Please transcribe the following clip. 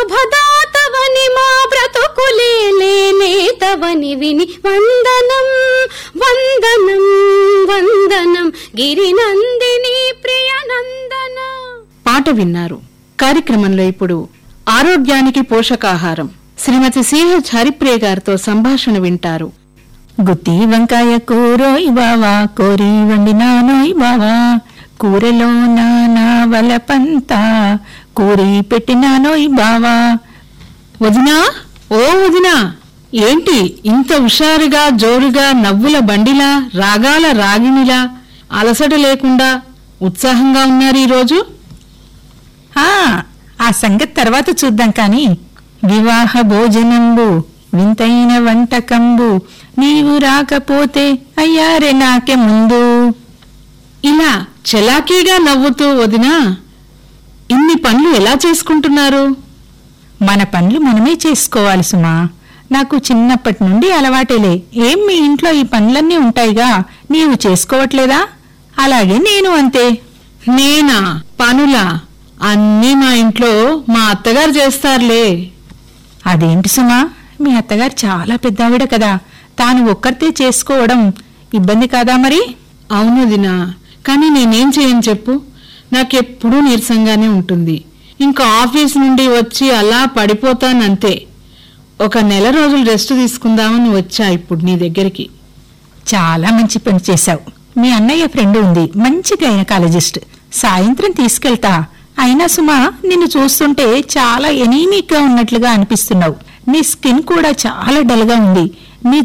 శుభదాతవని మా బ్రతుకులే లేనేతవని విని వందనం వందనం వందనం గిరినందిని ప్రియనందన పాట విన్నారు కార్యక్రమంలో ఇప్పుడు ఆరోగ్యానికి పోషకాహారం శ్రీమతి సిహెచ్ హరిప్రియ గారితో సంభాషణ వింటారు గుత్తి వంకాయ కూరోయ్ బావా కోరి వండినానోయ్ బావా కూరలో నానా వలపంతా కూరి పెట్టినానోయ్ బావా వదినా ఓ వదినా ఏంటి ఇంత హుషారుగా జోరుగా నవ్వుల బండిలా రాగాల రాగిణిలా అలసట లేకుండా ఉత్సాహంగా ఉన్నారు ఈరోజు ఆ ఆ సంగతి తర్వాత చూద్దాం కాని వివాహ భోజనంబు వింతైన వంటకంబు నీవు రాకపోతే అయ్యారే నాకే ముందు ఇలా చలాకీగా నవ్వుతూ వదినా ఇన్ని పనులు ఎలా చేసుకుంటున్నారు మన పనులు మనమే చేసుకోవాలి సుమా నాకు చిన్నప్పటి నుండి అలవాటేలే ఏం మీ ఇంట్లో ఈ పనులన్నీ ఉంటాయిగా నీవు చేసుకోవట్లేదా అలాగే నేను అంతే నేనా పనులా అన్నీ మా ఇంట్లో మా అత్తగారు చేస్తారులే అదేంటి సుమా మీ అత్తగారు చాలా పెద్దావిడ కదా తాను ఒక్కరితే చేసుకోవడం ఇబ్బంది కాదా మరి అవును దినా కానీ నేనేం చేయను చెప్పు నాకెప్పుడూ నీరసంగానే ఉంటుంది ఇంకా ఆఫీస్ నుండి వచ్చి అలా పడిపోతానంతే ఒక నెల రోజులు రెస్ట్ తీసుకుందామని వచ్చా ఇప్పుడు నీ దగ్గరికి చాలా మంచి పని చేశావు మీ అన్నయ్య ఫ్రెండ్ ఉంది మంచి గైనకాలజిస్ట్ సాయంత్రం తీసుకెళ్తా అయినా సుమా నిన్ను చూస్తుంటే చాలా ఎనీమిక్ గా ఉన్నట్లుగా అనిపిస్తున్నావు నీ స్కిన్ కూడా చాలా డల్ గా ఉంది